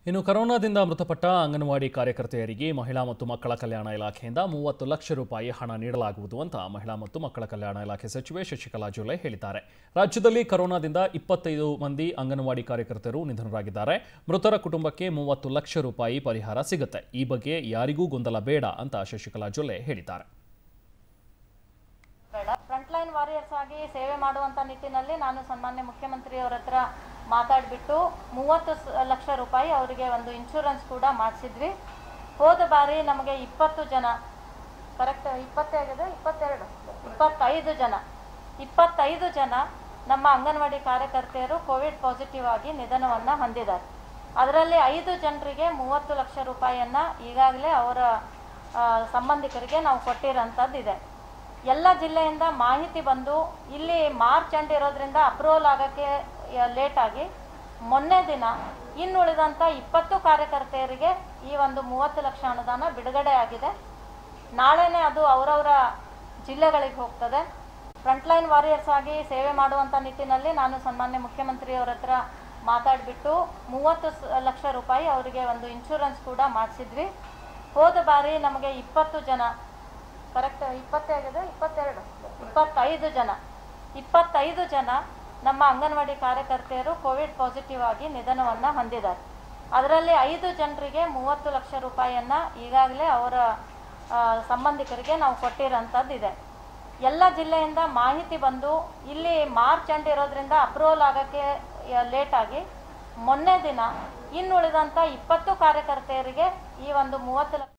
ಇನ್ನು ಕೊರೋನಾದಿಂದ ಮೃತಪಟ್ಟ ಅಂಗನವಾಡಿ ಕಾರ್ಯಕರ್ತೆಯರಿಗೆ ಮಹಿಳಾ ಮತ್ತು ಮಕ್ಕಳ ಕಲ್ಯಾಣ ಇಲಾಖೆಯಿಂದ ಮೂವತ್ತು ಲಕ್ಷ ರೂಪಾಯಿ ಹಣ ನೀಡಲಾಗುವುದು ಅಂತ ಮಹಿಳಾ ಮತ್ತು ಮಕ್ಕಳ ಕಲ್ಯಾಣ ಇಲಾಖೆ ಸಚಿವೆ ಶಶಿಕಲಾ ಜೊಲ್ಲೆ ಹೇಳಿದ್ದಾರೆ ರಾಜ್ಯದಲ್ಲಿ ಕೊರೋನಾದಿಂದ ಇಪ್ಪತ್ತೈದು ಮಂದಿ ಅಂಗನವಾಡಿ ಕಾರ್ಯಕರ್ತರು ನಿಧನರಾಗಿದ್ದಾರೆ ಮೃತರ ಕುಟುಂಬಕ್ಕೆ ಮೂವತ್ತು ಲಕ್ಷ ರೂಪಾಯಿ ಪರಿಹಾರ ಸಿಗುತ್ತೆ ಈ ಬಗ್ಗೆ ಯಾರಿಗೂ ಗೊಂದಲ ಬೇಡ ಅಂತ ಶಶಿಕಲಾ ಜೊಲ್ಲೆ ಹೇಳಿದ್ದಾರೆ ಬೇಡ ಫ್ರಂಟ್ಲೈನ್ ವಾರಿಯರ್ಸ್ ಆಗಿ ಸೇವೆ ಮಾಡುವಂಥ ನಿಟ್ಟಿನಲ್ಲಿ ನಾನು ಸನ್ಮಾನ್ಯ ಮುಖ್ಯಮಂತ್ರಿಯವರ ಹತ್ರ ಮಾತಾಡಿಬಿಟ್ಟು ಮೂವತ್ತು ಸ- ಲಕ್ಷ ರೂಪಾಯಿ ಅವರಿಗೆ ಒಂದು ಇನ್ಶೂರೆನ್ಸ್ ಕೂಡ ಮಾಡಿಸಿದ್ವಿ ಹೋದ ಬಾರಿ ನಮಗೆ ಇಪ್ಪತ್ತು ಜನ ಕರೆಕ್ಟ್ ಇಪ್ಪತ್ತೇ ಆಗಿದೆ ಇಪ್ಪತ್ತೆರಡು ಇಪ್ಪತ್ತೈದು ಜನ ಇಪ್ಪತ್ತೈದು ಜನ ನಮ್ಮ ಅಂಗನವಾಡಿ ಕಾರ್ಯಕರ್ತೆಯರು ಕೋವಿಡ್ ಪಾಸಿಟಿವ್ ಆಗಿ ನಿಧನವನ್ನು ಹೊಂದಿದ್ದಾರೆ ಅದರಲ್ಲಿ ಐದು ಜನರಿಗೆ ಮೂವತ್ತು ಲಕ್ಷ ರೂಪಾಯಿಯನ್ನು ಈಗಾಗಲೇ ಅವರ ಆ, ಸಂಬಂಧಿಕರಿಗೆ ನಾವು ಕೊಟ್ಟಿರೋಂಥದ್ದಿದೆ ಎಲ್ಲ ಜಿಲ್ಲೆಯಿಂದ ಮಾಹಿತಿ ಬಂದು ಇಲ್ಲಿ ಮಾರ್ಚ್ ಎಂಡ್ ಇರೋದ್ರಿಂದ ಅಪ್ರೂವಲ್ ಆಗೋಕ್ಕೆ ಲೇಟ್ ಆಗಿ ಮೊನ್ನೆ ದಿನ ಇನ್ನುಳಿದಂಥ ಇಪ್ಪತ್ತು ಕಾರ್ಯಕರ್ತೆಯರಿಗೆ ಈ ಒಂದು ಮೂವತ್ತು ಲಕ್ಷ ಅನುದಾನ ಬಿಡುಗಡೆ ಆಗಿದೆ ನಾಳೆನೇ ಅದು ಅವರವರ ಜಿಲ್ಲೆಗಳಿಗೆ ಹೋಗ್ತದೆ ಫ್ರಂಟ್ಲೈನ್ ವಾರಿಯರ್ಸ್ ಆಗಿ ಸೇವೆ ಮಾಡುವಂಥ ನಿಟ್ಟಿನಲ್ಲಿ ನಾನು ಸನ್ಮಾನ್ಯ ಮುಖ್ಯಮಂತ್ರಿಯವರ ಹತ್ರ ಮಾತಾಡಿಬಿಟ್ಟು ಮೂವತ್ತು ಸ- ಲಕ್ಷ ರೂಪಾಯಿ ಅವರಿಗೆ ಒಂದು ಇನ್ಶೂರೆನ್ಸ್ ಕೂಡ ಮಾಡಿಸಿದ್ವಿ ಹೋದ ಬಾರಿ ನಮಗೆ ಇಪ್ಪತ್ತು ಜನ ಕರೆಕ್ಟ್ ಇಪ್ಪತ್ತೇ ಆಗಿದೆ ಇಪ್ಪತ್ತೆರಡು ಇಪ್ಪತ್ತೈದು ಜನ ಇಪ್ಪತ್ತೈದು ಜನ ನಮ್ಮ ಅಂಗನವಾಡಿ ಕಾರ್ಯಕರ್ತೆಯರು ಕೋವಿಡ್ ಪಾಸಿಟಿವ್ ಆಗಿ ನಿಧನವನ್ನು ಹೊಂದಿದ್ದಾರೆ ಅದರಲ್ಲಿ ಐದು ಜನರಿಗೆ ಮೂವತ್ತು ಲಕ್ಷ ರೂಪಾಯಿಯನ್ನು ಈಗಾಗಲೇ ಅವರ ಆ, ಸಂಬಂಧಿಕರಿಗೆ ನಾವು ಕೊಟ್ಟಿರೋಂಥದ್ದಿದೆ ಎಲ್ಲ ಜಿಲ್ಲೆಯಿಂದ ಮಾಹಿತಿ ಬಂದು ಇಲ್ಲಿ ಮಾರ್ಚ್ ಎಂಡ್ ಇರೋದ್ರಿಂದ ಅಪ್ರೂವಲ್ ಆಗೋಕ್ಕೆ ಲೇಟ್ ಆಗಿ ಮೊನ್ನೆ ದಿನ ಇನ್ನುಳಿದಂಥ ಇಪ್ಪತ್ತು ಕಾರ್ಯಕರ್ತೆಯರಿಗೆ ಈ ಒಂದು ಮೂವತ್ತು ಲಕ್ಷ